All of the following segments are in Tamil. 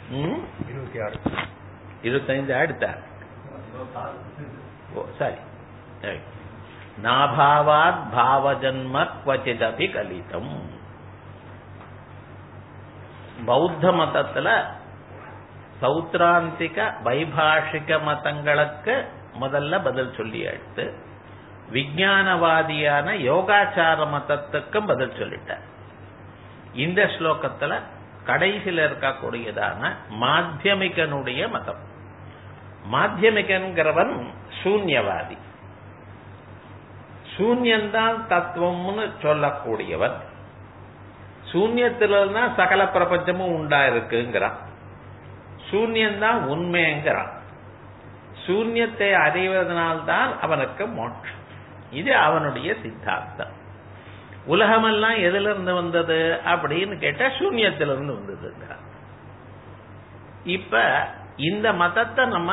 ம்? இருபத்தி ஆறு இருபத்தைந்து அடுத்தா ஓ சரி சரி. நாபாவாத் பாவஜன்ம குவச்சிதபி கலிதம் பௌத்த மதத்துல சௌத்ராந்திக வைபாஷிக மதங்களுக்கு முதல்ல பதில் சொல்லி எடுத்து விஞ்ஞானவாதியான யோகாச்சார மதத்துக்கும் பதில் சொல்லிட்டார் இந்த ஸ்லோகத்துல கடைசியில் இருக்கக்கூடியதான மாத்தியமிகனுடைய மதம் மாத்தியமிகன்கிறவன் சூன்யவாதி சூன்யந்தான் தத்துவம்னு சொல்லக்கூடியவன் சூன்யத்திலிருந்து தான் சகல பிரபஞ்சமும் உண்டா இருக்குங்கிறான் சூன்யந்தான் உண்மைங்கிறான் சூன்யத்தை அறிவதனால்தான் அவனுக்கு மோட்சம் இது அவனுடைய சித்தாந்தம் உலகமெல்லாம் எதுல இருந்து வந்தது அப்படின்னு கேட்டா சூன்யத்திலிருந்து வந்ததுங்கிறான் இப்ப இந்த மதத்தை நம்ம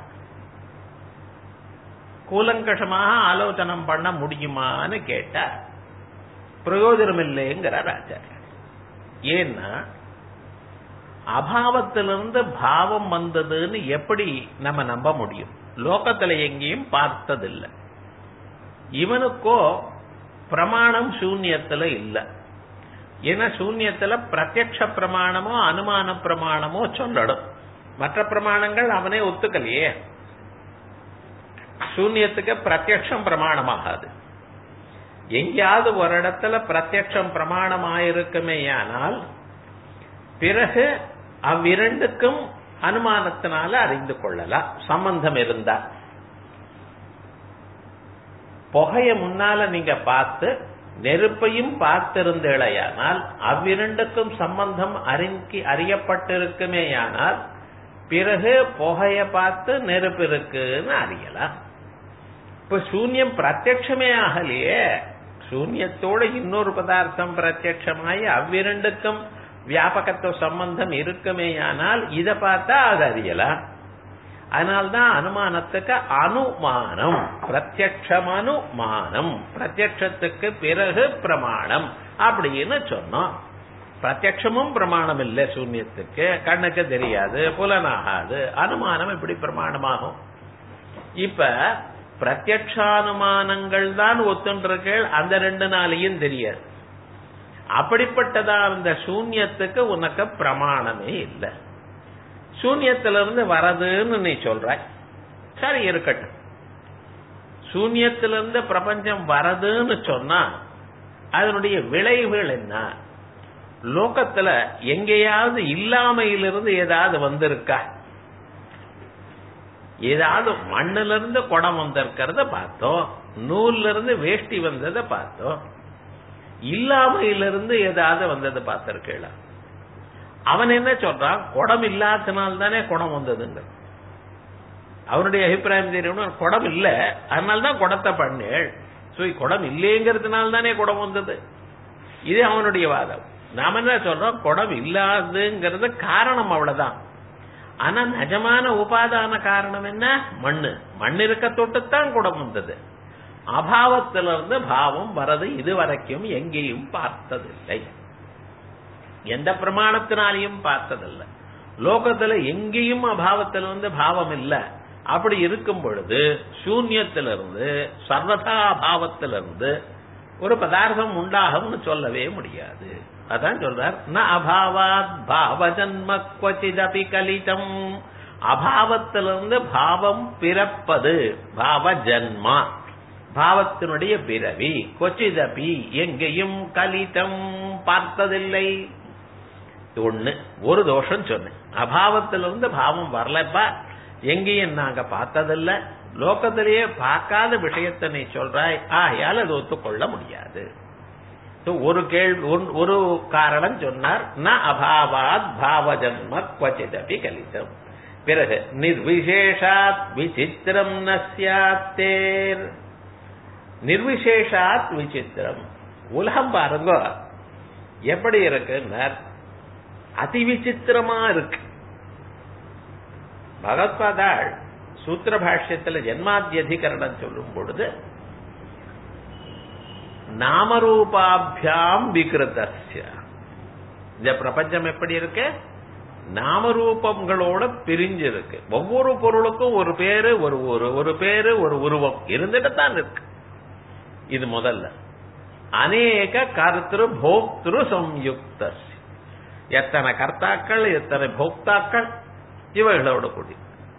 கூலங்கஷமாக ஆலோசனம் பண்ண முடியுமான்னு கேட்டா பிரயோஜனம் இல்லைங்கிறார் ஆச்சாரியர் ஏன்னா அபாவத்திலிருந்து பாவம் வந்ததுன்னு எப்படி நம்ம நம்ப முடியும் லோகத்துல எங்கேயும் பார்த்ததில்லை இவனுக்கோ பிரமாணம் சூன்யத்துல இல்ல ஏன்னா சூன்யத்துல பிரத்யக்ஷ பிரமாணமோ அனுமான பிரமாணமோ சொல்லணும் மற்ற பிரமாணங்கள் அவனே ஒத்துக்கலையே சூன்யத்துக்கு பிரத்யக்ஷம் பிரமாணமாகாது எங்கேயாவது ஒரு இடத்துல பிரத்யக்ஷம் பிரமாணமாயிருக்குமேயானால் பிறகு அவ்விரண்டுக்கும் அனுமானத்தினால அறிந்து கொள்ளலாம் சம்பந்தம் இருந்தா புகைய முன்னால நீங்க பார்த்து நெருப்பையும் பார்த்திருந்தேளையானால் அவ்விரண்டுக்கும் சம்பந்தம் அறிக்கி அறியப்பட்டிருக்குமேயானால் பிறகு புகைய பார்த்து நெருப்பு இருக்குன்னு அறியலாம் இப்ப சூன்யம் பிரத்யட்சமே ஆகலையே சூன்யத்தோட இன்னொரு பதார்த்தம் பிரத்யட்சமாயி அவ்விரண்டுக்கும் வியாபகத்துவ சம்பந்தம் இருக்குமேயானால் இதை பார்த்தா அது அறியலாம் அதனால்தான் அனுமானத்துக்கு அனுமானம் பிரத்யக்ஷம் அனுமானம் பிரத்யக்ஷத்துக்கு பிறகு பிரமாணம் அப்படின்னு சொன்னோம் பிரத்யக்ஷமும் பிரமாணம் இல்லை சூன்யத்துக்கு கண்ணுக்கு தெரியாது புலனாகாது அனுமானம் எப்படி பிரமாணமாகும் இப்ப பிரத்யக்ஷானுமானங்கள் தான் ஒத்துன்றீர்கள் அந்த ரெண்டு நாளையும் தெரியாது அப்படிப்பட்டதா அந்த சூன்யத்துக்கு உனக்கு பிரமாணமே இல்லை சூன்யத்திலிருந்து வரதுன்னு நீ சொல்ற சரி இருக்கட்டும் சூன்யத்திலிருந்து பிரபஞ்சம் வரதுன்னு சொன்னா அதனுடைய விளைவுகள் என்ன லோகத்துல எங்கேயாவது இல்லாமையிலிருந்து ஏதாவது வந்திருக்கா ஏதாவது மண்ணுல இருந்து குடம் வந்திருக்கிறத பார்த்தோம் நூல்ல இருந்து வேஷ்டி வந்ததை பார்த்தோம் இல்லாமையிலிருந்து ஏதாவது வந்ததை பார்த்திருக்கீங்களா அவன் என்ன சொல்றான் குடம் இல்லாதனால தானே குடம் வந்ததுங்க அவனுடைய அபிப்பிராயம் தெரியணும் குடம் இல்ல அதனால்தான் குடத்தை பண்ணேள் சோ குடம் இல்லைங்கிறதுனால தானே குடம் வந்தது இது அவனுடைய வாதம் நாம என்ன சொல்றோம் குடம் இல்லாதுங்கிறது காரணம் அவ்வளவுதான் ஆனா நிஜமான உபாதான காரணம் என்ன மண்ணு மண் இருக்க தொட்டுத்தான் குடம் வந்தது அபாவத்திலிருந்து பாவம் வரது இதுவரைக்கும் எங்கேயும் பார்த்ததில்லை எந்த பிரமாணத்தினாலையும் பார்த்ததில்லை லோகத்துல எங்கேயும் அபாவத்திலிருந்து பாவம் இல்ல அப்படி இருக்கும் பொழுது சூன்யத்திலிருந்து சர்வதா அபாவத்திலிருந்து ஒரு பதார்த்தம் உண்டாகும்னு சொல்லவே முடியாது அதான் சொல்றார் ந அபாவாத் பாவ ஜன்ம குவச்சிதபி கலிதம் அபாவத்திலிருந்து பாவம் பிறப்பது பாவ ஜன்மா பாவத்தினுடைய பிறவி கொச்சிதபி எங்கேயும் கலிதம் பார்த்ததில்லை ஒண்ணு ஒரு தோஷம் சொன்னேன் அபாவத்திலிருந்து பாவம் வரலப்பா எங்கேயும் நாங்க பார்த்ததில்ல லோகத்திலேயே பார்க்காத விஷயத்தை நீ சொல்றாய் ஆகையால் அது ஒத்துக்கொள்ள முடியாது ஒரு கேள்வி ஒரு காரணம் சொன்னார் ந அபாவாத் பாவ ஜன்ம குவச்சிதபி கலிதம் பிறகு நிர்விசேஷாத் விசித்திரம் நஸ்யாத்தேர் நிர்விசேஷாத் விசித்திரம் உலகம் பாருங்க எப்படி இருக்குன்னார் அதி விசித்திரமா இருக்கு பகவத்பாதாள் சூத்திர பாஷ்யத்துல ஜென்மாத்தியதிகரணம் சொல்லும் பொழுது நாமரூபாபியாம் விகிருதஸ்ய இந்த பிரபஞ்சம் எப்படி இருக்கு நாமரூபங்களோட பிரிஞ்சிருக்கு ஒவ்வொரு பொருளுக்கும் ஒரு பேரு ஒரு ஒரு ஒரு பேரு ஒரு உருவம் இருந்துட்டு தான் இருக்கு இது முதல்ல அநேக கர்த்திரு போக்திரு சம்யுக்த எத்தனை கர்த்தாக்கள் எத்தனை போக்தாக்கள் இவைகளோட கூடி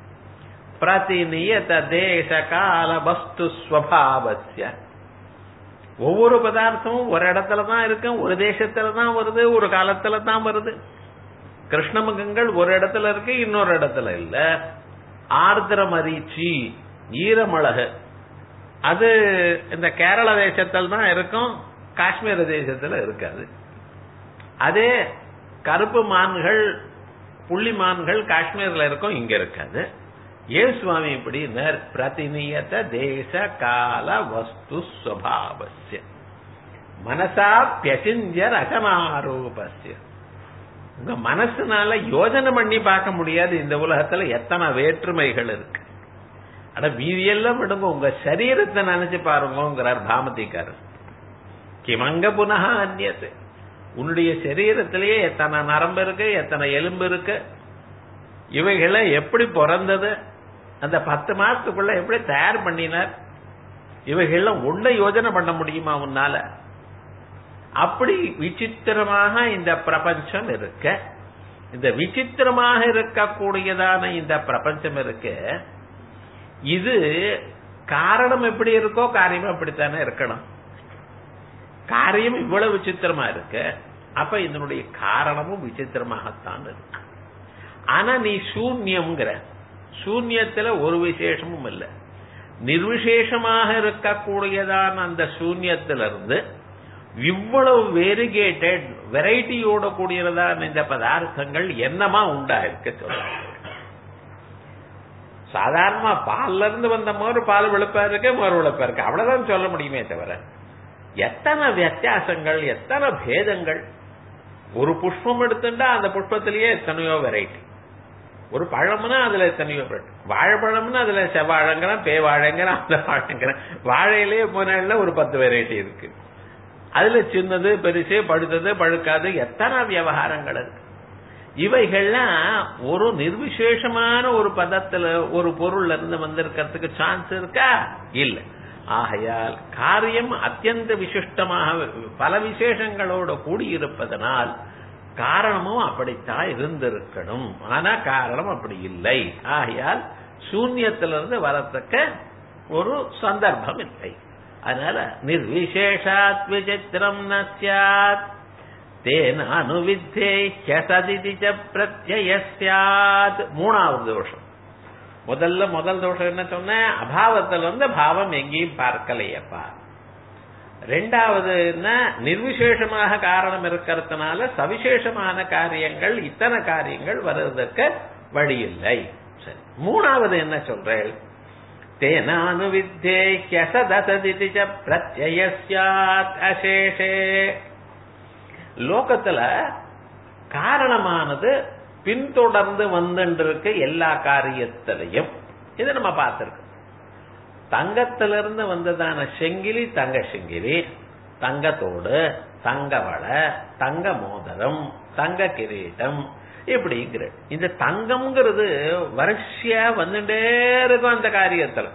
பிரதிநியத தேச கால வஸ்து ஸ்வபாவசிய ஒவ்வொரு பதார்த்தமும் ஒரு இடத்துல தான் இருக்கு ஒரு தேசத்துல தான் வருது ஒரு காலத்துல தான் வருது கிருஷ்ணமுகங்கள் ஒரு இடத்துல இருக்கு இன்னொரு இடத்துல இல்ல ஆர்திர மரீச்சி ஈரமிளகு அது இந்த கேரள தேசத்தில் தான் இருக்கும் காஷ்மீர தேசத்துல இருக்காது அதே கருப்பு மான்கள் புள்ளி மான்கள் காஷ்மீர்ல இருக்கும் இங்க இருக்காது ஏன் சுவாமி இப்படி பிரதிநியத தேச கால வஸ்து ஸ்வபாவசிய மனசா பியசிஞ்ச ரகமாரூபசிய உங்க மனசுனால யோஜனை பண்ணி பார்க்க முடியாது இந்த உலகத்துல எத்தனை வேற்றுமைகள் இருக்கு ஆனா மீதியெல்லாம் விடுங்க உங்க சரீரத்தை நினைச்சு பாருங்கிறார் பாமதிக்காரர் கிமங்க புனகா அந்நியது உன்னுடைய சரீரத்திலேயே எத்தனை நரம்பு இருக்கு எத்தனை எலும்பு இருக்கு இவைகளை எப்படி பிறந்தது அந்த பத்து மாசத்துக்குள்ள எப்படி தயார் பண்ணினார் இவைகள்லாம் ஒண்ணு யோஜனை பண்ண முடியுமா உன்னால அப்படி விசித்திரமாக இந்த பிரபஞ்சம் இருக்க இந்த விசித்திரமாக இருக்கக்கூடியதான இந்த பிரபஞ்சம் இருக்கு இது காரணம் எப்படி இருக்கோ காரியம் அப்படித்தானே இருக்கணும் காரியம் இவ்வளவு விசித்திரமா இருக்கு அப்ப இதனுடைய காரணமும் விசித்திரமாகத்தான் இருக்கு ஆனா நீ சூன்யம்ங்கிற சூன்யத்துல ஒரு விசேஷமும் இல்லை நிர்விசேஷமாக இருக்கக்கூடியதான அந்த சூன்யத்திலிருந்து இவ்வளவு வேரிகேட்டட் வெரைட்டியோட கூடியதான இந்த பதார்த்தங்கள் என்னமா உண்டாயிருக்கு சொல்ல சாதாரணமா பால்ல இருந்து வந்த மோர் பால் வெளுப்பா இருக்கு மோர் வெளுப்பா இருக்கு அவ்வளவுதான் சொல்ல முடியுமே தவிர எத்தனை வித்தியாசங்கள் எத்தனை பேதங்கள் ஒரு புஷ்பம் எடுத்துட்டா அந்த புஷ்பத்திலேயே எத்தனையோ வெரைட்டி ஒரு பழம்னா அதுல எத்தனையோ வெரைட்டி வாழைப்பழம்னா அதுல செவ்வாழைங்கிறான் பேவாழைங்கிறான் அந்த வாழைங்கிறான் வாழையிலேயே போனால ஒரு பத்து வெரைட்டி இருக்கு அதுல சின்னது பெருசு படுத்தது பழுக்காது எத்தனை விவகாரங்கள் இருக்கு இவைகள்லாம் ஒரு நிர்விசேஷமான ஒரு பதத்துல ஒரு பொருள்ல இருந்து வந்திருக்கிறதுக்கு சான்ஸ் இருக்கா இல்ல ஆகையால் காரியம் அத்தியந்த விசிஷ்டமாக பல விசேஷங்களோட கூடியிருப்பதனால் காரணமும் அப்படித்தான் இருந்திருக்கணும் ஆனா காரணம் அப்படி இல்லை ஆகையால் சூன்யத்திலிருந்து வரத்தக்க ஒரு சந்தர்ப்பம் இல்லை அதனால நிர்விசேஷாத் விசித்திரம் ந சாத் தேன அனுவித்தே ஹசதிதி பிரத்யய சாத் மூணாவது தோஷம் முதல்ல முதல் தோஷம் என்ன சொன்ன அபாவத்தில் வந்து பாவம் எங்கேயும் பார்க்கலையப்பா ரெண்டாவது என்ன நிர்விசேஷமாக காரணம் இருக்கிறதுனால சவிசேஷமான காரியங்கள் இத்தனை காரியங்கள் வருவதற்கு வழி இல்லை சரி மூணாவது என்ன சொல்றேன் தேனானுவித்தே ஹசதசதிதி பிரத்யய சாத் அசேஷே லோகத்துல காரணமானது பின்தொடர்ந்து வந்துருக்கு எல்லா காரியத்திலையும் இது நம்ம பார்த்திருக்கோம் தங்கத்திலிருந்து வந்ததான செங்கிலி தங்க செங்கிலி தங்கத்தோடு தங்க வளை தங்க மோதிரம் தங்க கிரீட்டம் இப்படிங்கிற இந்த தங்கம்ங்கிறது வரிசையா வந்துட்டே இருக்கும் அந்த காரியத்துல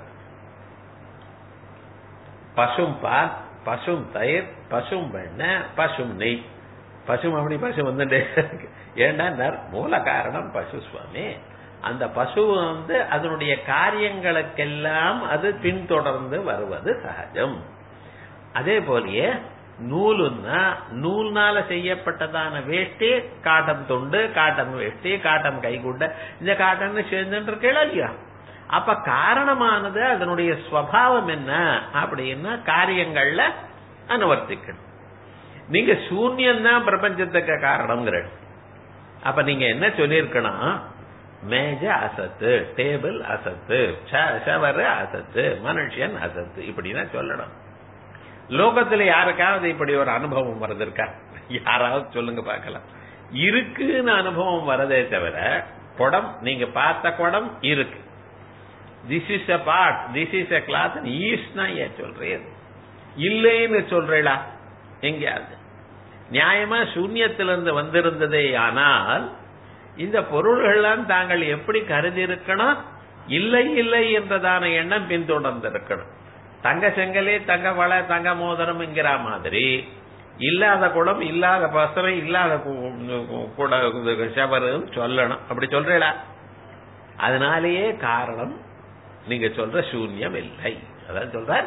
பசும் பால் பசும் தயிர் பசும் வெண்ணெய் பசும் நெய் பசும் அப்படி பசு வந்துட்டே இருக்கு ஏன்னா மூல காரணம் பசு சுவாமி அந்த பசு வந்து அதனுடைய காரியங்களுக்கெல்லாம் அது பின்தொடர்ந்து வருவது சகஜம் அதே போலயே நூலுன்னா நூல்னால செய்யப்பட்டதான வேஷ்டி காட்டன் துண்டு காட்டன் வேஷ்டி காட்டன் கைகுண்ட இந்த காட்டன் சேர்ந்துட்டு இருக்கா இல்லையா அப்ப காரணமானது அதனுடைய ஸ்வபாவம் என்ன அப்படின்னா காரியங்கள்ல அனுவர்த்திக்கணும் நீங்க சூன்யம் தான் பிரபஞ்சத்துக்கு காரணம்ங்கிற அப்ப நீங்க என்ன சொல்லியிருக்கணும் மேஜ அசத்து டேபிள் அசத்து ஷவர் அசத்து மனுஷன் அசத்து இப்படின்னா சொல்லணும் லோகத்துல யாருக்காவது இப்படி ஒரு அனுபவம் வருதிருக்கா யாராவது சொல்லுங்க பார்க்கலாம் இருக்குன்னு அனுபவம் வரதே தவிர குடம் நீங்க பார்த்த குடம் இருக்கு this is a part this is a cloth ஈஸ்னா ஏன் சொல்றேன் இல்லைன்னு சொல்றேடா எங்கேயாவது நியாயமா சூன்யத்திலிருந்து வந்திருந்ததே ஆனால் இந்த பொருள்கள்லாம் தாங்கள் எப்படி கருதி இருக்கணும் இல்லை இல்லை என்றதான எண்ணம் பின்தொடர்ந்திருக்கணும் தங்க செங்கலே தங்க வளை தங்க மோதிரம் என்கிற மாதிரி இல்லாத குடம் இல்லாத பசரை இல்லாத கூட ஷவருன்னு சொல்லணும் அப்படி சொல்றீங்களா அதனாலேயே காரணம் நீங்க சொல்ற சூன்யம் இல்லை அதான் சொல்ற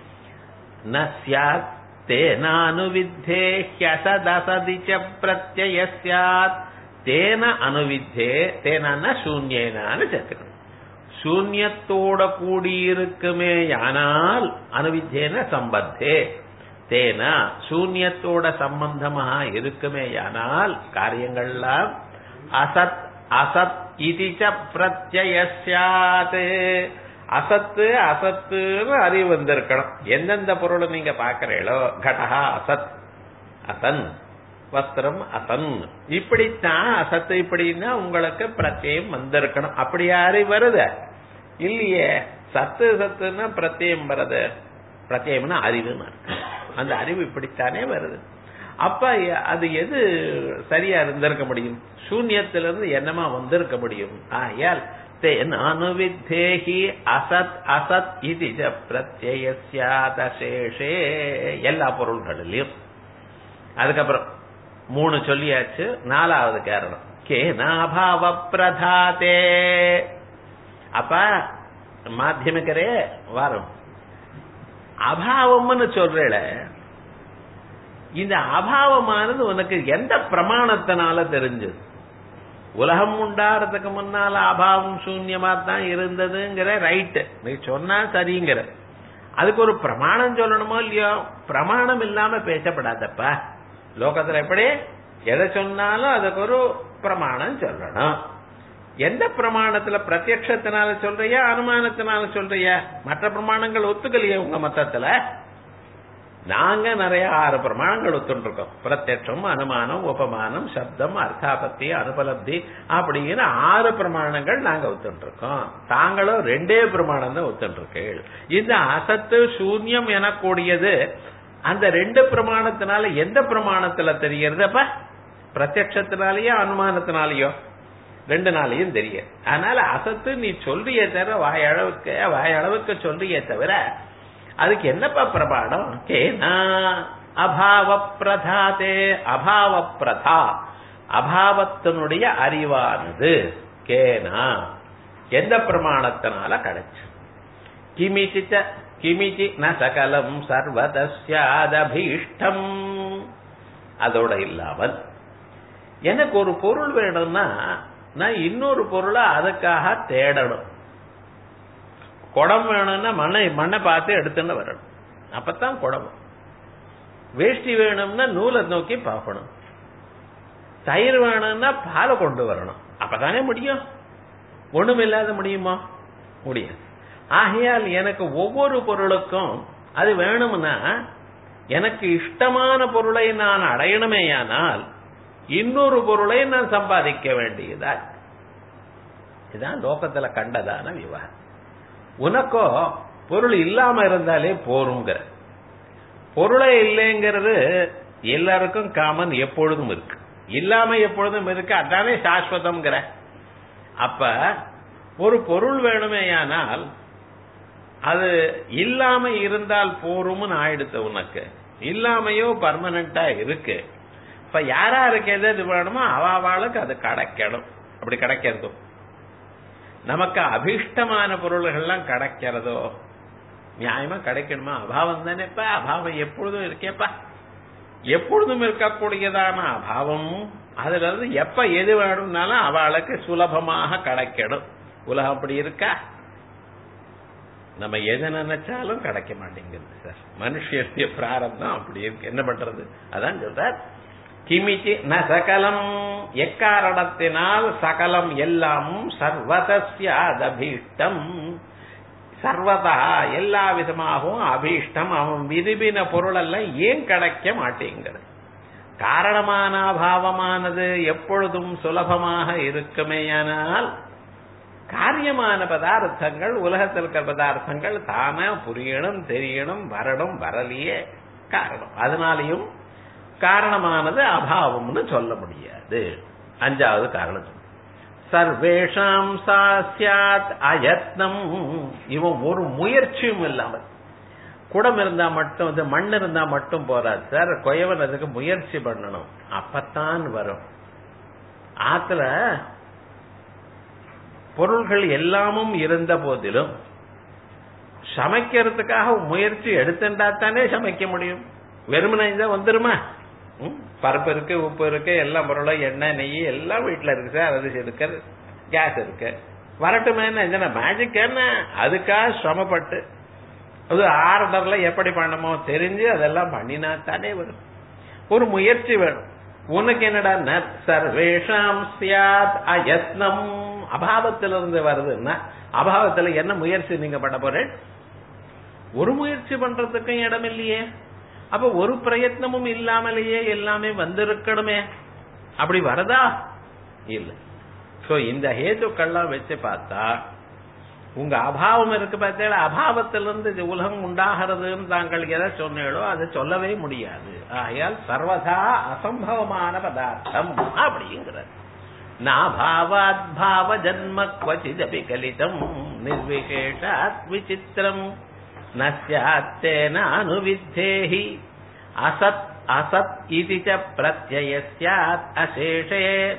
நஸ்யாத் தேனானுவித்தே ஹியசதசதி ச பிரத்யய ஸ்யாத் தேன அனுவித்தே தேனா சூன்யேனான்னு சேர்த்துக்கணும் சூன்யத்தோட கூடியிருக்குமே ஆனால் அனுவித்தேன சம்பத்தே தேனா சூன்யத்தோட சம்பந்தமாக இருக்குமேயானால் காரியங்கள்லாம் அசத் அசத் இதிச்ச பிரத்யசாத் அசத்து அசத்துன்னு அறிவு வந்திருக்கணும் எந்தெந்த பொருளை நீங்க பாக்குறீங்களோ கடகா அசத் அசன் வஸ்திரம் அசன் இப்படித்தான் அசத்து இப்படின்னா உங்களுக்கு பிரத்யம் வந்திருக்கணும் அப்படி அறிவு வருது இல்லையே சத்து சத்துன்னா பிரத்யம் வருது பிரத்யம்னா அறிவுன்னு அந்த அறிவு இப்படித்தானே வருது அப்ப அது எது சரியா இருந்திருக்க முடியும் சூன்யத்திலிருந்து என்னமா வந்திருக்க முடியும் ஆயால் அனுவித்தேகி அசத் அசத் இது பிரத்யேஷே எல்லா பொருள்களிலையும் அதுக்கப்புறம் மூணு சொல்லியாச்சு நாலாவது காரணம் கேனாபாவ பிரதாதே அப்ப மாத்தியமிக்கரே வரும் அபாவம்னு சொல்றேல இந்த அபாவமானது உனக்கு எந்த பிரமாணத்தினால தெரிஞ்சது உலகம் உண்டாறதுக்கு முன்னால அபாவம் சூன்யமா தான் இருந்ததுங்கிற ரைட்டு நீ சொன்னா சரிங்கிற அதுக்கு ஒரு பிரமாணம் சொல்லணுமோ இல்லையோ பிரமாணம் இல்லாம பேசப்படாதப்பா லோகத்துல எப்படி எதை சொன்னாலும் அதுக்கு ஒரு பிரமாணம் சொல்லணும் எந்த பிரமாணத்துல பிரத்யக்ஷத்தினால சொல்றியா அனுமானத்தினால சொல்றியா மற்ற பிரமாணங்கள் ஒத்துக்கலையே உங்க மத்தத்துல நாங்க நிறைய ஆறு பிரமாணங்கள் ஒத்துருக்கோம் பிரத்யட்சம் அனுமானம் உபமானம் சப்தம் அர்த்தாபத்தி அனுபலப்தி அப்படின்னு ஆறு பிரமாணங்கள் நாங்க ஒத்துருக்கோம் தாங்களும் ரெண்டே பிரமாணம் தான் ஒத்துருக்கீள் இந்த அசத்து சூன்யம் எனக்கூடியது அந்த ரெண்டு பிரமாணத்தினால எந்த பிரமாணத்துல தெரியறது அப்ப பிரத்யட்சத்தினாலேயோ அனுமானத்தினாலேயோ ரெண்டு நாளையும் தெரியும் அதனால அசத்து நீ சொல்றியே தவிர வாயளவுக்கு வாயளவுக்கு சொல்றியே தவிர அதுக்கு என்னப்பா பிரபாடம் கேனா அபாவ பிரதாதே அபாவ பிரதா அபாவத்தினுடைய அறிவானது கேனா எந்த பிரமாணத்தினால கிடைச்சு கிமிச்சிச்ச கிமிச்சி ந சகலம் சர்வதஸ்யாதபீஷ்டம் அதோட இல்லாமல் எனக்கு ஒரு பொருள் வேணும்னா நான் இன்னொரு பொருளை அதுக்காக தேடணும் குடம் வேணும்னா மண்ணை மண்ணை பார்த்து எடுத்துன்னு வரணும் அப்பதான் குடம் வேஷ்டி வேணும்னா நூலை நோக்கி பார்க்கணும் தயிர் வேணும்னா பாலை கொண்டு வரணும் அப்பதானே முடியும் ஒண்ணும் இல்லாத முடியுமா முடியாது ஆகையால் எனக்கு ஒவ்வொரு பொருளுக்கும் அது வேணும்னா எனக்கு இஷ்டமான பொருளை நான் அடையணுமேயானால் இன்னொரு பொருளை நான் சம்பாதிக்க வேண்டியதா இதுதான் லோகத்துல கண்டதான விவகாரம் உனக்கோ பொருள் இல்லாம இருந்தாலே போருங்கிற பொருளே இல்லைங்கிறது எல்லாருக்கும் காமன் எப்பொழுதும் இருக்கு இல்லாம எப்பொழுதும் இருக்கு அதானே சாஸ்வதம்ங்கிற அப்ப ஒரு பொருள் வேணுமேயானால் அது இல்லாம இருந்தால் போரும்னு ஆயிடுத்து உனக்கு இல்லாமையோ பர்மனண்டா இருக்கு இப்ப யாராருக்கு எது எது வேணுமோ அவாவாளுக்கு அது கிடைக்கணும் அப்படி கிடைக்கிறது நமக்கு அபிஷ்டமான பொருள்கள்லாம் கிடைக்கிறதோ நியாயமா கிடைக்கணுமா அபாவம் தானேப்பா அபாவம் எப்பொழுதும் இருக்கேப்பா எப்பொழுதும் இருக்கக்கூடியதான அபாவம் அதுல இருந்து எப்ப எது வேணும்னாலும் அவளுக்கு சுலபமாக கிடைக்கணும் உலகம் அப்படி இருக்கா நம்ம எதை நினைச்சாலும் கிடைக்க மாட்டேங்குது சார் மனுஷனுடைய பிராரப்தம் அப்படி இருக்கு என்ன பண்றது அதான் சொல்றார் கிமிச்சி ந சகலம் எக்காரணத்தினால் சகலம் எல்லாமும் சர்வதஸ்யாதபீஷ்டம் சர்வதா எல்லா விதமாகவும் அபீஷ்டம் அவன் விரும்பின பொருள் எல்லாம் ஏன் கிடைக்க மாட்டேங்கிறது காரணமான அபாவமானது எப்பொழுதும் சுலபமாக இருக்குமேயானால் காரியமான பதார்த்தங்கள் உலகத்தில் இருக்கிற பதார்த்தங்கள் தானே புரியணும் தெரியணும் வரணும் வரலையே காரணம் அதனாலையும் காரணமானது அபாவம்னு சொல்ல முடியாது அஞ்சாவது காரணம் சர்வேஷாம் சாஸ்யாத் அயத்னம் இவன் ஒரு முயற்சியும் இல்லாமல் குடம் இருந்தா மட்டும் இது மண் இருந்தா மட்டும் போறாது சார் கொயவன் அதுக்கு முயற்சி பண்ணணும் அப்பத்தான் வரும் ஆத்துல பொருள்கள் எல்லாமும் இருந்த போதிலும் சமைக்கிறதுக்காக முயற்சி எடுத்துட்டா தானே சமைக்க முடியும் வெறுமனை இருந்தா வந்துருமா ம்? பருப்பு இருக்கு உப்பு இருக்கு எல்லா பொருளும் எண்ணெய் நெய் எல்லாம் வீட்டுல இருக்கு சார் அது இருக்கு கேஸ் இருக்கு வரட்டுமே என்ன மேஜிக் என்ன அதுக்காக சிரமப்பட்டு அது ஆர்டர்ல எப்படி பண்ணமோ தெரிஞ்சு அதெல்லாம் பண்ணினா தானே வரும் ஒரு முயற்சி வேணும் உனக்கு என்னடா ந- சர்வேஷாம் சியாத் அயத்னம் அபாவத்திலிருந்து வருதுன்னா அபாவத்துல என்ன முயற்சி நீங்க பண்ண போறேன் ஒரு முயற்சி பண்றதுக்கும் இடம் இல்லையே அப்ப ஒரு பிரயத்னமும் இல்லாமலேயே எல்லாமே வந்திருக்கணுமே அப்படி வரதா இல்ல சோ இந்த ஹேதுக்கள்லாம் வச்சு பார்த்தா உங்க அபாவம் இருக்கு பார்த்தீங்களா அபாவத்திலிருந்து இது உலகம் உண்டாகிறதுன்னு தாங்கள் எதை சொன்னீங்களோ அதை சொல்லவே முடியாது ஆகையால் சர்வதா அசம்பவமான பதார்த்தம் அப்படிங்கிறது நாபாவாத் பாவ ஜன்ம क्वचिदपि கலிதம் நிர்விசேஷாத் விசித்திரம் न स्यात् तेन अनुविद्धेहि असत् असत् इति च प्रत्यय स्यात् अशेषे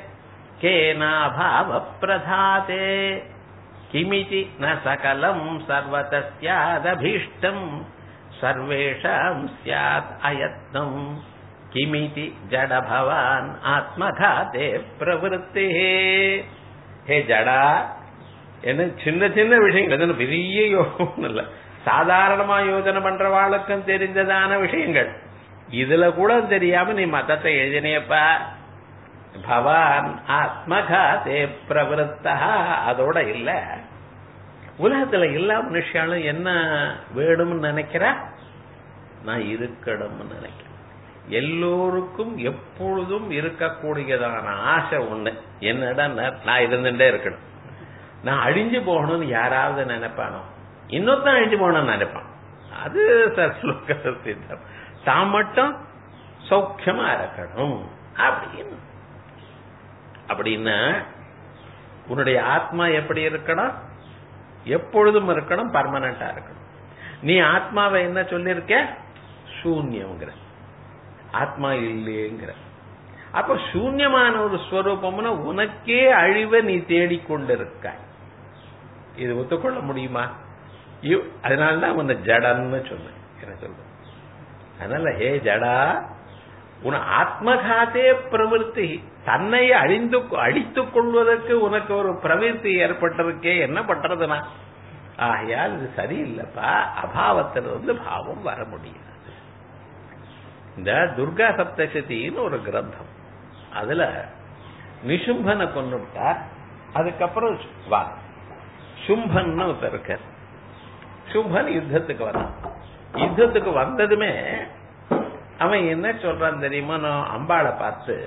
केनाभावप्रधाते किमिति न सकलम् सर्वतः स्यादभीष्टम् सर्वेषाम् स्यात् अयत्नम् किमिति जडभवान् आत्मघाते प्रवृत्तिः हे ஜடா என்ன சின்ன சின்ன விஷயங்கள் இது பெரிய யோகம் இல்ல சாதாரணமா யோஜனை பண்றவாளுக்கும் தெரிந்ததான விஷயங்கள் இதுல கூட தெரியாம நீ மதத்தை எழுதினியப்பா பவான் ஆத்மகாதே பிரவருத்தா அதோட இல்ல உலகத்துல எல்லா மனுஷாலும் என்ன வேணும்னு நினைக்கிறா நான் இருக்கணும்னு நினைக்கிறேன் எல்லோருக்கும் எப்பொழுதும் இருக்கக்கூடியதான ஆசை ஒண்ணு என்னடா நான் இருந்துட்டே இருக்கணும் நான் அழிஞ்சு போகணும்னு யாராவது நினைப்பானோ இன்னொருத்தன் அழிஞ்சு போகணும்னு நினைப்பான் அது சார் ஸ்லோக சித்தம் தான் மட்டும் சௌக்கியமா இருக்கணும் அப்படின்னு அப்படின்னா உன்னுடைய ஆத்மா எப்படி இருக்கணும் எப்பொழுதும் இருக்கணும் பர்மனண்டா இருக்கணும் நீ ஆத்மாவை என்ன சொல்லிருக்க சூன்யம்ங்கிற ஆத்மா இல்லையேங்கிற அப்ப சூன்யமான ஒரு ஸ்வரூபம்னா உனக்கே அழிவை நீ தேடிக்கொண்டிருக்காய் இது ஒத்துக்கொள்ள முடியுமா இவ்- அதனாலதான் உன்னை ஜடன்னு சொன்னேன் என்ன சொல்றேன் அதனால ஹே ஜடா உன் ஆத்மகாத்தே பிரவருத்தி தன்னை அழிந்து அழித்துக் கொள்வதற்கு உனக்கு ஒரு பிரவருத்தி ஏற்பட்டிருக்கே என்ன பண்றதுனா ஆகையால் இது சரியில்லைப்பா அபாவத்திலிருந்து பாவம் வர முடியாது இந்த துர்கா சப்தசதின்னு ஒரு கிரந்தம் அதுல நிசும்பனை கொண்டுட்டார் அதுக்கப்புறம் வா சும்பன்னு ஒருத்தர் இருக்கார் சும்பன் யுத்தத்துக்கு வரான் யுத்தத்துக்கு வந்ததுமே அவன் என்ன சொல்றான் தெரியுமா நான் அம்பாளை பார்த்து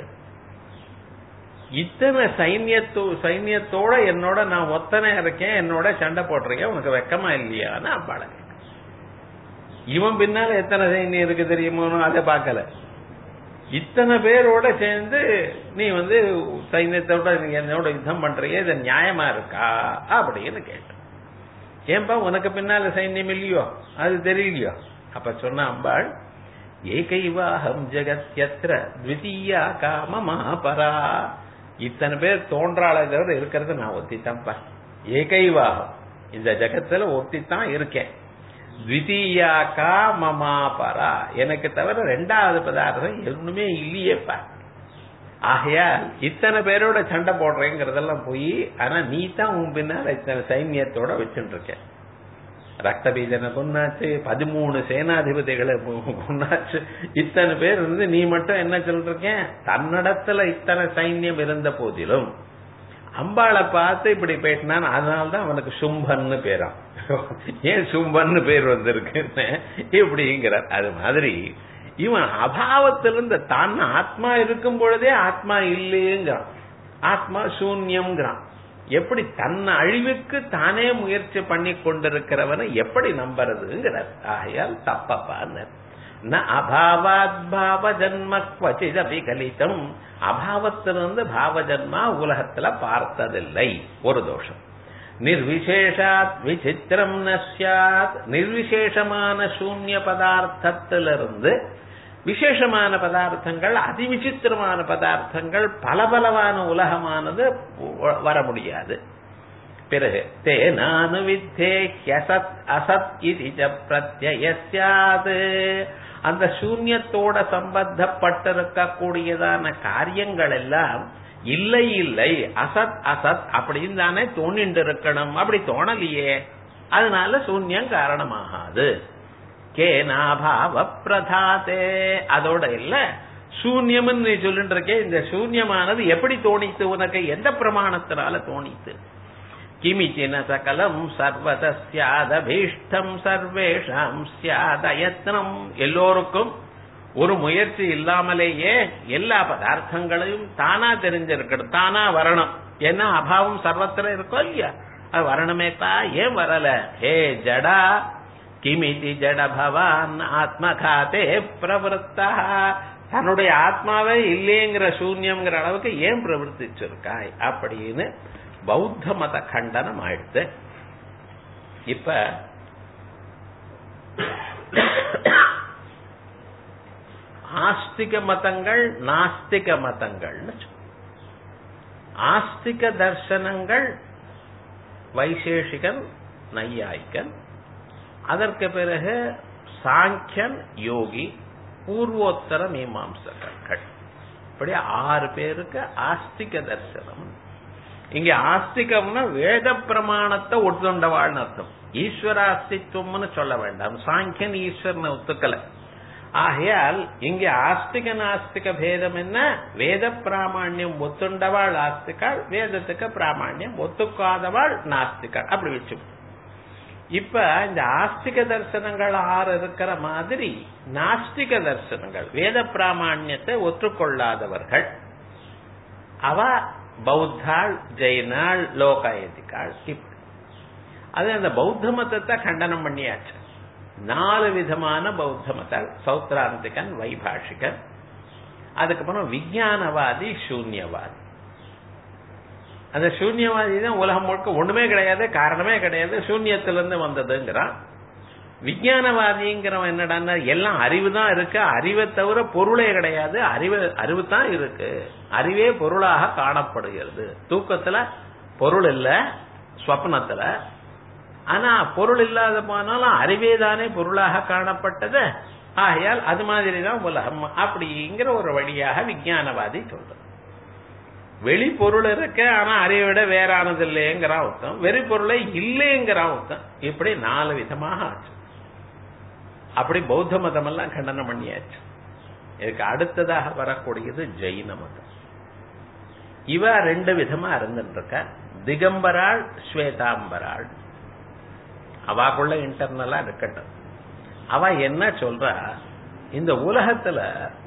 இத்தனை சைன்யத்தோ சைன்யத்தோட என்னோட நான் ஒத்தனை இருக்கேன் என்னோட சண்டை போடுறீங்க உனக்கு வெக்கமா இல்லையான்னு அம்பாளை கேட்கிறான். இவன் பின்னால எத்தனை சைன்யம் இருக்கு தெரியுமோ அதை பார்க்கல இத்தனை பேரோட சேர்ந்து நீ வந்து சைன்யத்தோட நீ என்னோட யுத்தம் பண்றீங்க இது நியாயமா இருக்கா அப்படின்னு கேட்டான் ஏன்பா உனக்கு பின்னால சைன்யம் இல்லையோ அது தெரியலையோ அப்ப சொன்ன அம்பாள் ஏகைவாகம் ஜெகத்யத்ர த்விதீயா காம மகாபரா இத்தனை பேர் தோன்றாள தவிர இருக்கிறது நான் ஒத்தித்தான்ப்பா ஏகைவாகம் இந்த ஜெகத்துல ஒத்தித்தான் இருக்கேன் த்விதீயா கா மமாபரா எனக்கு தவிர ரெண்டாவது பதார்த்தம் எதுவுமே இல்லையேப்பா ஆகையால் இத்தனை பேரோட சண்டை போடுறேங்கிறதெல்லாம் போய் ஆனா நீ தான் உன் பின்னால இத்தனை சைன்யத்தோட வச்சுட்டு இருக்க ரத்த பீஜனை கொன்னாச்சு பதிமூணு சேனாதிபதிகளை கொன்னாச்சு இத்தனை பேர் இருந்து நீ மட்டும் என்ன சொல்லிருக்கேன் தன்னிடத்துல இத்தனை சைன்யம் இருந்த போதிலும் அம்பாளை பார்த்து இப்படி பேட்டினான் அதனால்தான் அவனுக்கு சும்பன்னு பேரான் ஏன் சும்பன்னு பேர் வந்திருக்குன்னு இப்படிங்கிறார் அது மாதிரி இவன் அபாவத்திலிருந்து தான் ஆத்மா இருக்கும் பொழுதே ஆத்மா இல்லையேங்கிறான் ஆத்மா சூன்யம்ங்கிறான் எப்படி தன் அழிவுக்கு தானே முயற்சி பண்ணி கொண்டிருக்கிறவனை எப்படி நம்புறதுங்கிறார் ஆகையால் தப்பப்பான்னு ந அபாவாத் பாவ ஜன்ம குவச்சிதபி கலிதம் அபாவத்திலிருந்து பாவ ஜன்மா உலகத்துல பார்த்ததில்லை ஒரு தோஷம் நிர்விசேஷாத் விசித்திரம் நஸ்யாத் நிர்விசேஷமான சூன்ய பதார்த்தத்திலிருந்து விசேஷமான பதார்த்தங்கள் அதிவிசித்திரமான பதார்த்தங்கள் பலபலவான உலகமானது வர முடியாது பிறகு தேனானு வித்தே ஹியசத் அசத் இது பிரத்யயஸ்யாது அந்த சூன்யத்தோட சம்பந்தப்பட்டிருக்கக்கூடியதான காரியங்கள் எல்லாம் இல்லை இல்லை அசத் அசத் அப்படின்னு தானே தோணிண்டு இருக்கணும் அப்படி தோணலையே அதனால சூன்யம் காரணமாகாது கேனாபாவ பிரதாதே அதோட இல்ல சூன்யம்னு நீ சொல்லிட்டு இருக்கே இந்த சூன்யமானது எப்படி தோணித்து உனக்கு எந்த பிரமாணத்தினால தோணித்து கிமிச்சின சகலம் சர்வதஸ்யாதபீஷ்டம் சர்வேஷாம் சியாதயத்னம் எல்லோருக்கும் ஒரு முயற்சி இல்லாமலேயே எல்லா பதார்த்தங்களையும் தானா தெரிஞ்சிருக்கணும் தானா வரணும் ஏன்னா அபாவம் சர்வத்திர இருக்கோ இல்லையா அது வரணுமேப்பா ஏன் வரல ஹே ஜடா கிமிதி ஜட பவான் ஆத்மகாத்தே பிரவருத்தா தன்னுடைய ஆத்மாவே இல்லைங்கிற சூன்யம்ங்கிற அளவுக்கு ஏன் பிரவர்த்திச்சிருக்காய் அப்படின்னு பௌத்த மத கண்டனம் ஆயிடுத்து இப்ப ஆஸ்திக மதங்கள் நாஸ்திக மதங்கள்னு ஆஸ்திக தர்சனங்கள் வைசேஷிகன் நையாய்கன் அதற்கு பிறகு சாங்கியன் யோகி பூர்வோத்தர மீமாம்சகர்கள் இப்படி ஆறு பேருக்கு ஆஸ்திக தர்சனம் இங்க ஆஸ்திகம்னா வேத பிரமாணத்தை ஒட்டுண்டவாள்னு அர்த்தம் ஈஸ்வர அஸ்தித்வம்னு சொல்ல வேண்டாம் சாங்கியன் ஈஸ்வரனை ஒத்துக்கல ஆகையால் இங்க ஆஸ்திக நாஸ்திக பேதம் என்ன வேத பிராமணியம் ஒத்துண்டவாள் ஆஸ்திகாள் வேதத்துக்கு பிராமணியம் ஒத்துக்காதவாள் நாஸ்திகாள் அப்படி வச்சு இப்ப இந்த ஆஸ்திக தரிசனங்கள் ஆறு இருக்கிற மாதிரி நாஸ்திக தரிசனங்கள் வேத பிராமணியத்தை ஒற்றுக்கொள்ளாதவர்கள் அவ பௌத்தாள் ஜெயினாள் லோகாயதிகாள் இப்படி அது அந்த பௌத்த மதத்தை கண்டனம் பண்ணியாச்சு நாலு விதமான பௌத்த மதம் சௌத்ராந்திகன் வைபாஷிகன் அதுக்கப்புறம் விஞ்ஞானவாதி சூன்யவாதி அந்த சூன்யவாதி தான் உலகம் முழுக்க ஒண்ணுமே கிடையாது காரணமே கிடையாது சூன்யத்திலிருந்து வந்ததுங்கிறான் விஞ்ஞானவாதிங்கிறவன் என்னடான்னா எல்லாம் அறிவு தான் இருக்கு அறிவை தவிர பொருளே கிடையாது அறிவு அறிவு தான் இருக்கு அறிவே பொருளாக காணப்படுகிறது தூக்கத்துல பொருள் இல்ல ஸ்வப்னத்துல ஆனா பொருள் இல்லாத போனாலும் அறிவே தானே பொருளாக காணப்பட்டது ஆகையால் அது மாதிரி தான் உலகம் அப்படிங்கிற ஒரு வழியாக விஞ்ஞானவாதி சொல்றது வெளிப்பொருள் இருக்கு ஆனா அறிவை விட வேறானது இல்லைங்கிற அர்த்தம் வெறிப்பொருளை இல்லைங்கிற அர்த்தம் இப்படி நாலு விதமாக ஆச்சு அப்படி பௌத்த மதம் எல்லாம் கண்டனம் பண்ணியாச்சு இதுக்கு அடுத்ததாக வரக்கூடியது ஜெயின மதம் இவ ரெண்டு விதமா இருந்துட்டு இருக்க திகம்பராள் ஸ்வேதாம்பராள் அவாக்குள்ள இன்டர்னலா இருக்கட்டும் அவ என்ன சொல்றா இந்த உலகத்துல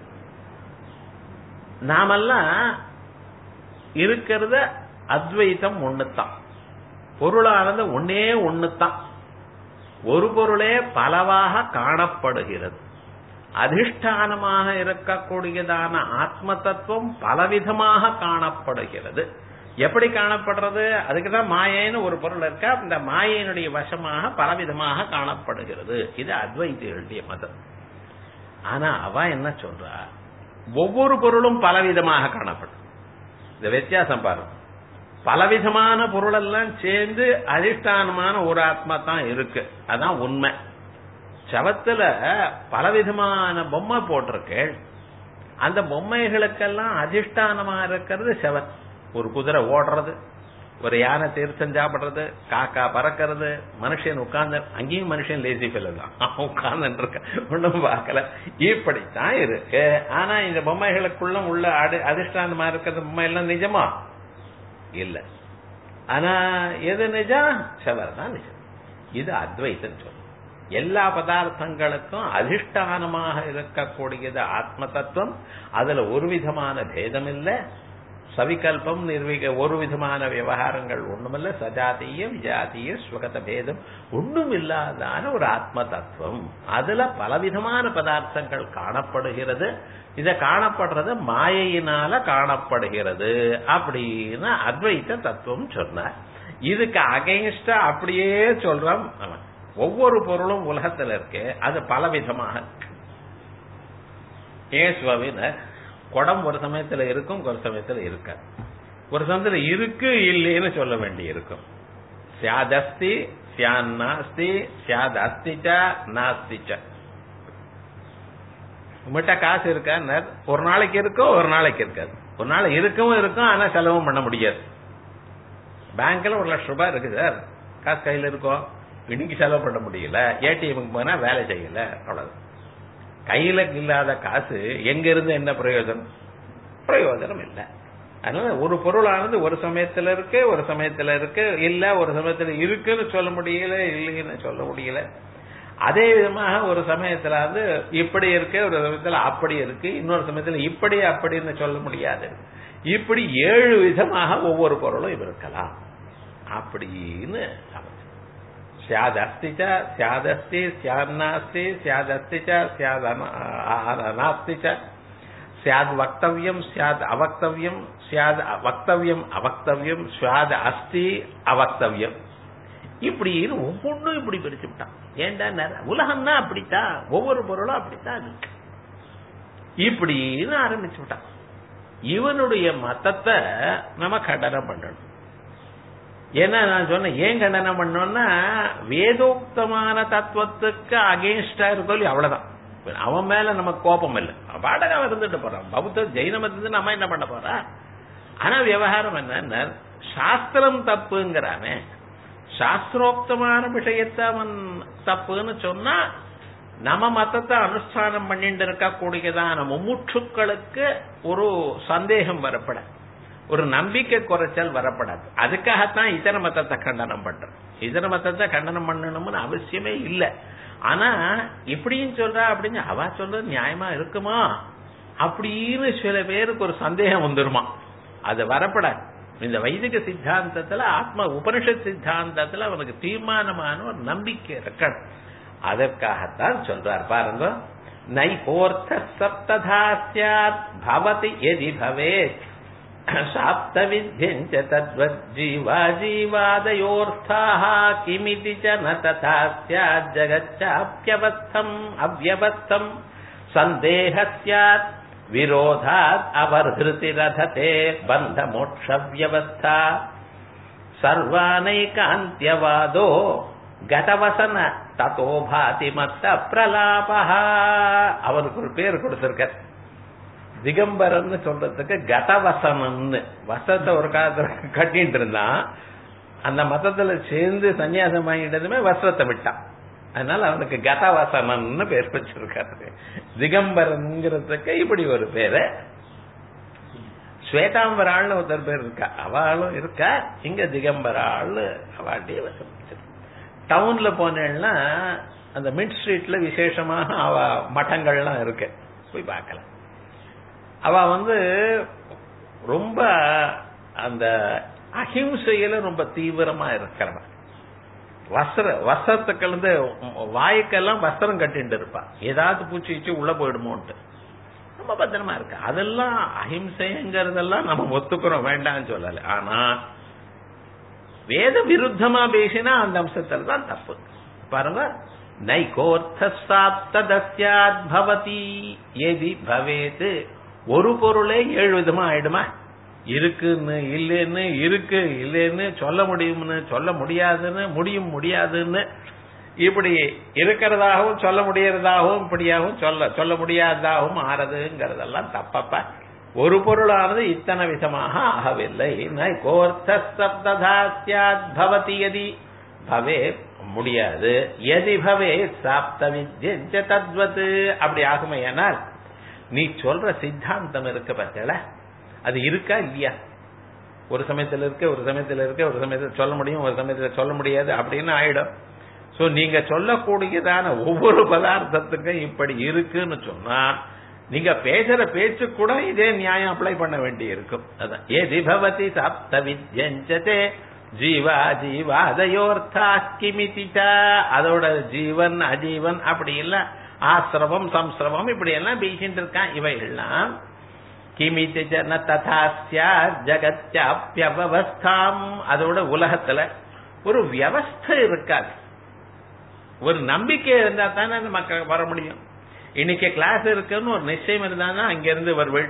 நாமெல்லாம் இருக்கிறத அத்வைத்தம் ஒண்ணுதான் பொருளானது ஒன்னே ஒண்ணுதான் ஒரு பொருளே பலவாக காணப்படுகிறது அதிஷ்டானமாக இருக்கக்கூடியதான ஆத்ம தத்துவம் பலவிதமாக காணப்படுகிறது எப்படி காணப்படுறது அதுக்குதான் மாயைன்னு ஒரு பொருள் இருக்கா இந்த மாயையினுடைய வசமாக பலவிதமாக காணப்படுகிறது இது அத்வைத்திகளுடைய மதம் ஆனா அவ என்ன சொல்றா ஒவ்வொரு பொருளும் பலவிதமாக காணப்படும் இந்த வித்தியாசம் பாருங்க பலவிதமான பொருள் எல்லாம் சேர்ந்து அதிஷ்டானமான ஒரு ஆத்மா தான் இருக்கு அதான் உண்மை சவத்துல பலவிதமான பொம்மை போட்டிருக்கு அந்த பொம்மைகளுக்கெல்லாம் அதிஷ்டானமா இருக்கிறது செவன் ஒரு குதிரை ஓடுறது ஒரு யானை தீர்த்தம் சாப்பிடுறது காக்கா பறக்கிறது மனுஷன் உட்கார்ந்து அங்கேயும் மனுஷன் லேசி பிள்ளை தான் உட்கார்ந்து இருக்க ஒன்றும் பார்க்கல இப்படித்தான் இருக்கு ஆனா இந்த பொம்மைகளுக்குள்ள உள்ள அதிஷ்டானமா இருக்கிறது பொம்மை எல்லாம் நிஜமா இல்ல ஆனா எது நிஜம் செவர் தான் நிஜம் இது அத்வைத்தம் சொல்லும் எல்லா பதார்த்தங்களுக்கும் அதிஷ்டானமாக இருக்கக்கூடியது ஆத்ம தத்துவம் அதுல ஒரு விதமான பேதம் இல்லை சவிகல்பம் நிர்வீக ஒரு விதமான விவகாரங்கள் ஒண்ணுமில்ல சஜாத்திய விஜாத்திய ஸ்வகத பேதம் ஒண்ணும் இல்லாதான ஒரு ஆத்ம தத்துவம் அதுல பலவிதமான பதார்த்தங்கள் காணப்படுகிறது இத காணப்படுறது மாயையினால காணப்படுகிறது அப்படின்னு அத்வைத தத்துவம் சொன்னார் இதுக்கு அகைன்ஸ்டா அப்படியே சொல்றோம் அவன். ஒவ்வொரு பொருளும் உலகத்துல இருக்கு அது பலவிதமாக இருக்கு ஏன் சுவாமின்னு குடம் ஒரு சமயத்துல இருக்கும் ஒரு சமயத்துல இருக்காது ஒரு சமயத்துல இருக்கு இல்லைன்னு சொல்ல வேண்டி இருக்கும் சியாதஸ்தி சியான் நாஸ்தி சியாத் அஸ்திச்ச நாஸ்திச்ச உங்கள்கிட்ட காசு இருக்கா ஒரு நாளைக்கு இருக்கும் ஒரு நாளைக்கு இருக்காது ஒரு நாள் இருக்கவும் இருக்கும் ஆனா செலவும் பண்ண முடியாது பேங்க்ல ஒரு லட்சம் ரூபாய் இருக்கு சார் காசு கையில இருக்கும் இன்னைக்கு செலவு பண்ண முடியல ஏடிஎம்க்கு போனா வேலை செய்யல அவ்வளவு கையில இல்லாத காசு எங்க இருந்து என்ன பிரயோஜனம் பிரயோஜனம் இல்லை அதனால ஒரு பொருளானது ஒரு சமயத்துல இருக்கு ஒரு சமயத்துல இருக்கு இல்ல ஒரு சமயத்துல இருக்குன்னு சொல்ல முடியல இல்லைன்னு சொல்ல முடியல அதே விதமாக ஒரு சமயத்துல வந்து இப்படி இருக்கு ஒரு சமயத்துல அப்படி இருக்கு இன்னொரு சமயத்துல இப்படி அப்படின்னு சொல்ல முடியாது இப்படி ஏழு விதமாக ஒவ்வொரு பொருளும் இருக்கலாம் அப்படின்னு சியாத் அஸ்திச்ச சியாதஸ்தி சியாத் நாஸ்தி சியாத் அஸ்திச்ச சியாத் நாஸ்திச்ச சியாத் வக்தவியம் சியாத் அவக்தவியம் சியாத் வக்தவியம் அவக்தவியம் சியாத் அஸ்தி அவக்தவியம் இப்படின்னு ஒவ்வொன்றும் இப்படி பிரிச்சு விட்டான் ஏன்டா உலகம்னா அப்படித்தான் ஒவ்வொரு பொருளும் அப்படித்தான் இருக்கு இப்படின்னு ஆரம்பிச்சு விட்டான் இவனுடைய மதத்தை நம்ம கண்டனம் பண்ணணும் ஏன்னா நான் சொன்னேன் ஏன் கண்டனம் பண்ணோம்னா வேதோக்தமான தத்துவத்துக்கு அகேன்ஸ்டா இருக்கோ அவ்வளவுதான் அவன் மேல நமக்கு கோபம் இல்லை பாடகா இருந்துட்டு போறான் பௌத்த ஜெயின மதத்து நம்ம என்ன பண்ண போறா ஆனா விவகாரம் என்ன சாஸ்திரம் தப்புங்கிறானே சாஸ்திரோக்தமான விஷயத்தை அவன் தப்புன்னு சொன்னா நம்ம மதத்தை அனுஷ்டானம் பண்ணிட்டு இருக்கக்கூடியதான மும்முட்சுக்களுக்கு ஒரு சந்தேகம் வரப்பட ஒரு நம்பிக்கை குறைச்சல் வரப்படாது அதுக்காகத்தான் இதர மதத்தை கண்டனம் பண்றோம் இதர மதத்தை கண்டனம் பண்ணணும்னு அவசியமே இல்லை ஆனா இப்படின்னு சொல்றா அப்படின்னு அவ சொல்றது நியாயமா இருக்குமா அப்படின்னு சில பேருக்கு ஒரு சந்தேகம் வந்துருமா அது வரப்படாது இந்த வைதிக சித்தாந்தத்துல ஆத்ம உபனிஷத் சித்தாந்தத்துல அவனுக்கு தீர்மானமான ஒரு நம்பிக்கை இருக்கணும் அதற்காகத்தான் சொல்றார் பாருங்க நைகோர்த்த சப்ததா சாத் பவதி எதி பவேத் சாப்த வித்யஞ்ச தத்வத் ஜீவா ஜீவாதயோர்த்தாः கிமிதி ச ந ததா ஸ்யாத் ஜகச்சாப்யவஸ்தம் அவ்யவஸ்தம் சந்தேக ஸ்யாத் விரோதாத் அவர்ஹிருதிரததே பந்த மோட்ச வியவஸ்தா சர்வானைகாந்தியவாதோ கதவசன ததோ பாதி மத்த பிரலாபா அவனுக்கு ஒரு பேர் கொடுத்திருக்க திகம்பரன்னு சொல்றதுக்கு கதவசனம்னு வசத்தை ஒரு காலத்துல கட்டிட்டு இருந்தான் அந்த மதத்துல சேர்ந்து சன்னியாசம் வாங்கிட்டதுமே வஸ்திரத்தை விட்டான் அதனால அவனுக்கு கதவசனம்னு பேர் வச்சிருக்காரு திகம்பரன்ங்கிறதுக்கு இப்படி ஒரு பேரு ஸ்வேதாம்பராள்னு ஒருத்தர் பேர் இருக்கா அவளும் இருக்கா இங்க திகம்பராள்னு அவாட்டியே வச்சிருக்கு டவுன்ல போனேன்னா அந்த மிட் ஸ்ட்ரீட்ல விசேஷமாக அவ மட்டங்கள்லாம் இருக்கு போய் பார்க்கலாம் அவ வந்து ரொம்ப அந்த அஹிம்சையில ரொம்ப தீவிரமா இருக்கிறவன் வஸ்திர வஸ்திரத்துக்கு வந்து வாய்க்கெல்லாம் வஸ்திரம் கட்டிட்டு இருப்பா ஏதாவது பூச்சி வச்சு உள்ள போயிடுமோன்ட்டு ரொம்ப பத்திரமா இருக்கு அதெல்லாம் அஹிம்சைங்கிறதெல்லாம் நம்ம ஒத்துக்கிறோம் வேண்டாம்னு சொல்லல ஆனா வேத விருத்தமா பேசினா அந்த அம்சத்துல தான் தப்பு பாருங்க நைகோர்த்தாத் பவதி எதி பவேத் ஒரு பொருளே ஏழு விதமா ஆயிடுமா இருக்குன்னு இல்லைன்னு இருக்கு இல்லைன்னு சொல்ல முடியும்னு சொல்ல முடியாதுன்னு முடியும் முடியாதுன்னு இப்படி இருக்கிறதாகவும் சொல்ல முடியறதாகவும் இப்படியாகவும் சொல்ல சொல்ல முடியாததாகவும் ஆறதுங்கிறதெல்லாம் தப்பப்ப ஒரு பொருளானது இத்தனை விதமாக ஆகவில்லை கோர்த்தபதி எதி பவே முடியாது எதி பவே சாப்த வித்யஞ்ச தத்வத் அப்படி ஆகுமையானால் நீ சொல்ற சித்தாந்தம் இருக்கு பத்தல அது இருக்கா இல்லையா ஒரு சமயத்துல இருக்கு ஒரு சமயத்துல இருக்கு ஒரு சமயத்துல சொல்ல முடியும் ஒரு சமயத்துல சொல்ல முடியாது அப்படின்னு ஆயிடும் சோ நீங்க சொல்லக்கூடியதான ஒவ்வொரு பதார்த்தத்துக்கும் இப்படி இருக்குன்னு சொன்னா நீங்க பேசுற பேச்சு கூட இதே நியாயம் அப்ளை பண்ண வேண்டி இருக்கும் அதான் ஏதி பவதி சப்த வித்யஞ்சதே ஜீவா ஜீவாதயோர்த்தா கிமிதி ச. அதோட ஜீவன் அஜீவன் அப்படி இல்ல ஆசிரமம் சம்சிரமம் இப்படி எல்லாம் பேசிட்டு இருக்கான் இவைகள்லாம் கிமிதி ச ந ததா ஸ்யாத் ஜகத்யாப்யவஸ்தாம் அதோட உலகத்துல ஒரு வியவஸ்தை இருக்காது ஒரு நம்பிக்கை இருந்தா தானே அந்த மக்கள் வர முடியும் இன்னைக்கு கிளாஸ் இருக்குன்னு ஒரு நிச்சயம் இருந்தானா அங்க இருந்து வருவள்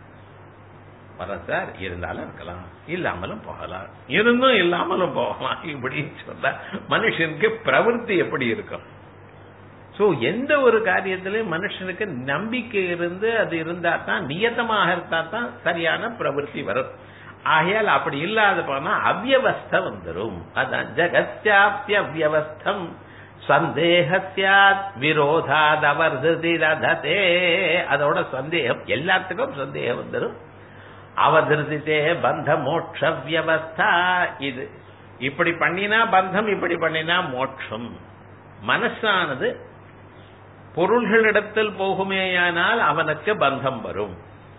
வர சார் இருந்தாலும் இருக்கலாம் இல்லாமலும் போகலாம் இருந்தும் இல்லாமலும் போகலாம் இப்படின்னு சொன்னா மனுஷனுக்கு பிரவൃத்தி எப்படி இருக்கும் சோ எந்த ஒரு காரியத்திலையும் மனுஷனுக்கு நம்பிக்கை இருந்து அது இருந்தா தான் நியத்தமாக இருந்தா தான் சரியான பிரவൃத்தி வரும் ஆகையால் அப்படி இல்லாத போனா அவ்யவஸ்தை வந்துடும் அதான் ஜகத்யாப்திய வியவஸ்தம் சந்தேகத்யாத் விரோதாத் அவர்தி ரததே அதோட சந்தேகம் எல்லாத்துக்கும் சந்தேகம் வந்துடும் அவதிருதித்தே பந்த மோட்ச வியவஸ்தா இது இப்படி பண்ணினா பந்தம் இப்படி பண்ணினா மோட்சம் மனசானது பொருள்களிடத்தில் போகுமேயானால் அவனுக்கு பந்தம் வரும்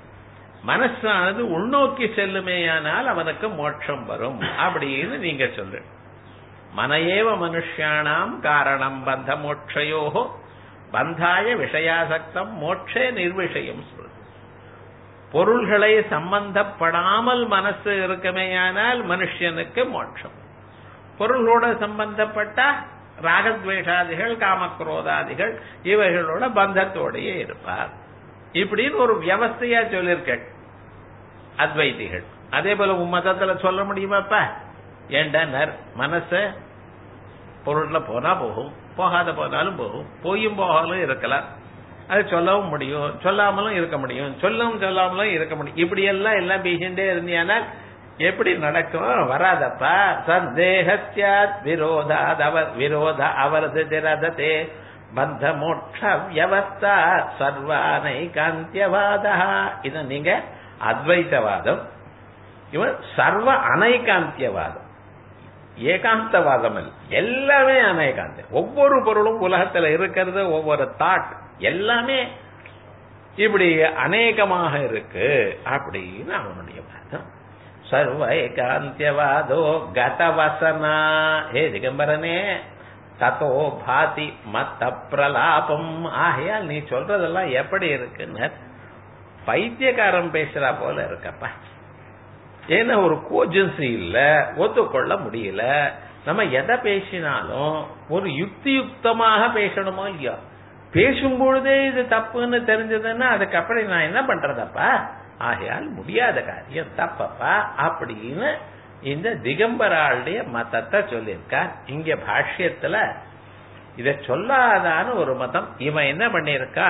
மனசானது உள்நோக்கி செல்லுமேயானால் அவனுக்கு மோட்சம் வரும் அப்படின்னு நீங்க சொல்லு மனையேவ மனுஷியானாம் காரணம் பந்த மோட்சயோ பந்தாய விஷயாசக்தம் மோட்சே நிர்விஷயம் சொல்றது பொருள்களை சம்பந்தப்படாமல் மனசு இருக்குமேயானால் மனுஷனுக்கு மோட்சம் பொருள்களோட சம்பந்தப்பட்ட ராகத்வேஷாதிகள் காமக்ரோதாதிகள் இவைகளோட பந்தத்தோடையே இருப்பார் இப்படின்னு ஒரு வியவஸ்தையா சொல்லியிருக்க அத்வைதிகள் அதே போல உன் மதத்துல சொல்ல முடியுமாப்பா ஏண்டனர் மனச பொருள்ல போனா போகும் போகாத போனாலும் போகும் போயும் போகாலும் இருக்கலாம் அது சொல்லவும் முடியும் சொல்லாமலும் இருக்க முடியும் சொல்லவும் சொல்லாமலும் இருக்க முடியும் இப்படி எல்லாம் எல்லாம் பேசிட்டே இருந்தியானால் எப்படி நடக்கும் வராதப்பா சந்தேகத்யாத் விரோதாத் அவர் விரோத அவரது ரததே பந்த மோட்ச வியவஸ்தா சர்வானை காந்தியவாதா இது நீங்க அத்வைத்தவாதம் இவன் சர்வ அனைகாந்தியவாதம் ஏகாந்தவாதம் அல்ல எல்லாமே அநேகாந்தம் ஒவ்வொரு பொருளும் உலகத்துல இருக்கிறது ஒவ்வொரு தாட் எல்லாமே இப்படி அநேகமாக இருக்கு அப்படின்னு அவனுடைய வாதம் சர்வ ஏகாந்தியவாதோ கதவசனா ஹே திகம்பரனே தத்தோ பாதி மத்த பிரலாபம் ஆகையால் நீ சொல்றதெல்லாம் எப்படி இருக்குன்னு பைத்தியக்காரன் பேசுறா போல இருக்கப்பா ஏன்னா ஒரு கோஜன்சி இல்ல ஒத்துக்கொள்ள முடியல நம்ம எதை பேசினாலும் ஒரு யுக்தி யுக்தமாக பேசணுமோ இல்லையோ பேசும் பொழுதே இது தப்புன்னு தெரிஞ்சதுன்னா அதுக்கப்புறம் நான் என்ன பண்றதப்பா ஆகையால் முடியாத காரியம் தப்பப்பா அப்படின்னு இந்த திகம்பராளுடைய மதத்தை சொல்லியிருக்கார் இங்க பாஷ்யத்துல இத சொல்லாதான ஒரு மதம் இவன் என்ன பண்ணிருக்கா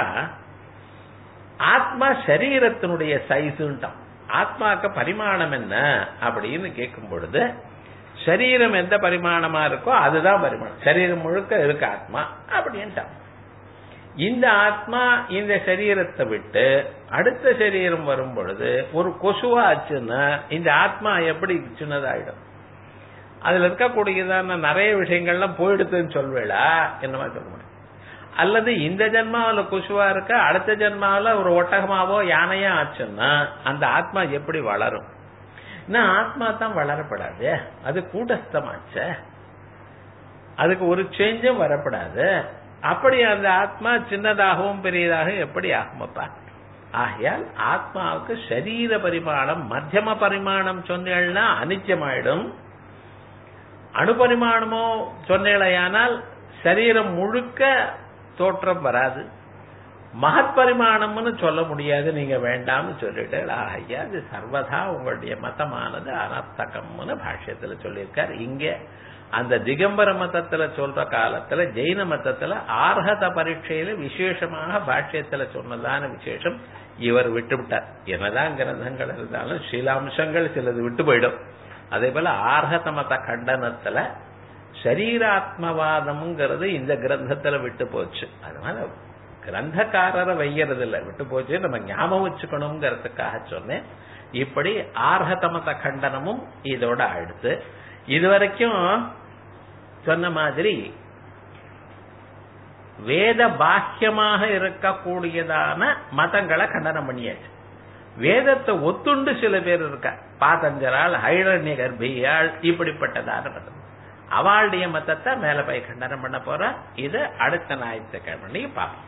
ஆத்மா சரீரத்தினுடைய சைஸுன்ட்டான் ஆத்மாக்கு பரிமாணம் என்ன அப்படின்னு கேட்கும் பொழுது சரீரம் எந்த பரிமாணமா இருக்கோ அதுதான் பரிமாணம் சரீரம் முழுக்க இருக்கு ஆத்மா அப்படின்ட்டான் இந்த ஆத்மா இந்த சரீரத்தை விட்டு அடுத்த சரீரம் வரும் பொழுது ஒரு கொசுவா ஆச்சுன்னா இந்த ஆத்மா எப்படி சின்னதாயிடும் அதுல இருக்கக்கூடியதான நிறைய விஷயங்கள்லாம் போயிடுதுன்னு சொல்வேளா என்னமா சொல்ல முடியும் அல்லது இந்த ஜென்மாவில் கொசுவா இருக்க அடுத்த ஜென்மாவில் ஒரு ஒட்டகமாவோ யானையோ ஆச்சுன்னா அந்த ஆத்மா எப்படி வளரும் நான் ஆத்மா தான் வளரப்படாது அது கூட்டஸ்தமாச்ச அதுக்கு ஒரு சேஞ்சும் வரப்படாது அப்படி அந்த ஆத்மா சின்னதாகவும் பெரியதாகவும் எப்படி ஆகுமப்பா ஆகையால் ஆத்மாவுக்கு சரீர பரிமாணம் மத்தியம பரிமாணம் சொன்னேன்னா அனிச்சமாயிடும் அணுபரிமாணமோ சொன்னேலையானால் சரீரம் முழுக்க தோற்றம் வராது மகத் பரிமாணம்னு சொல்ல முடியாது நீங்க வேண்டாம்னு சொல்லிட்டு ஐயா இது சர்வதா உங்களுடைய மதமானது அனர்த்தகம்னு பாஷ்யத்துல சொல்லியிருக்கார் இங்க அந்த திகம்பர மதத்துல சொல்ற காலத்துல ஜெயின மதத்துல ஆர்ஹத பரீட்சையில விசேஷமாக பாஷ்யத்துல சொன்னதான விசேஷம் இவர் விட்டுவிட்டார் என்னதான் கிரந்தங்கள் இருந்தாலும் சில அம்சங்கள் சிலது விட்டு போயிடும் அதே போல ஆர்ஹத மத கண்டனத்துல சரீராத்மவாதம்ங்கிறது இந்த கிரந்தத்துல விட்டு போச்சு அதனால கிரந்தக்காரரை வையறது இல்ல விட்டு போச்சு நம்ம ஞாபகம் வச்சுக்கணுங்கிறதுக்காக சொன்னேன் இப்படி ஆர்ஹதமத கண்டனமும் இதோட அடுத்து இதுவரைக்கும் சொன்ன மாதிரி வேத பாக்கியமாக இருக்கக்கூடியதான மதங்களை கண்டனம் பண்ணியாச்சு வேதத்தை ஒத்துண்டு சில பேர் இருக்கா பாத்தஞ்சரால் ஹைரண்ய கர்ப்பியாள் இப்படிப்பட்டதான மதம் அவளுடைய மதத்தை மேல போய் கண்டனம் பண்ண போற இது அடுத்த ஞாயிற்றுக்கிழமை பார்ப்போம்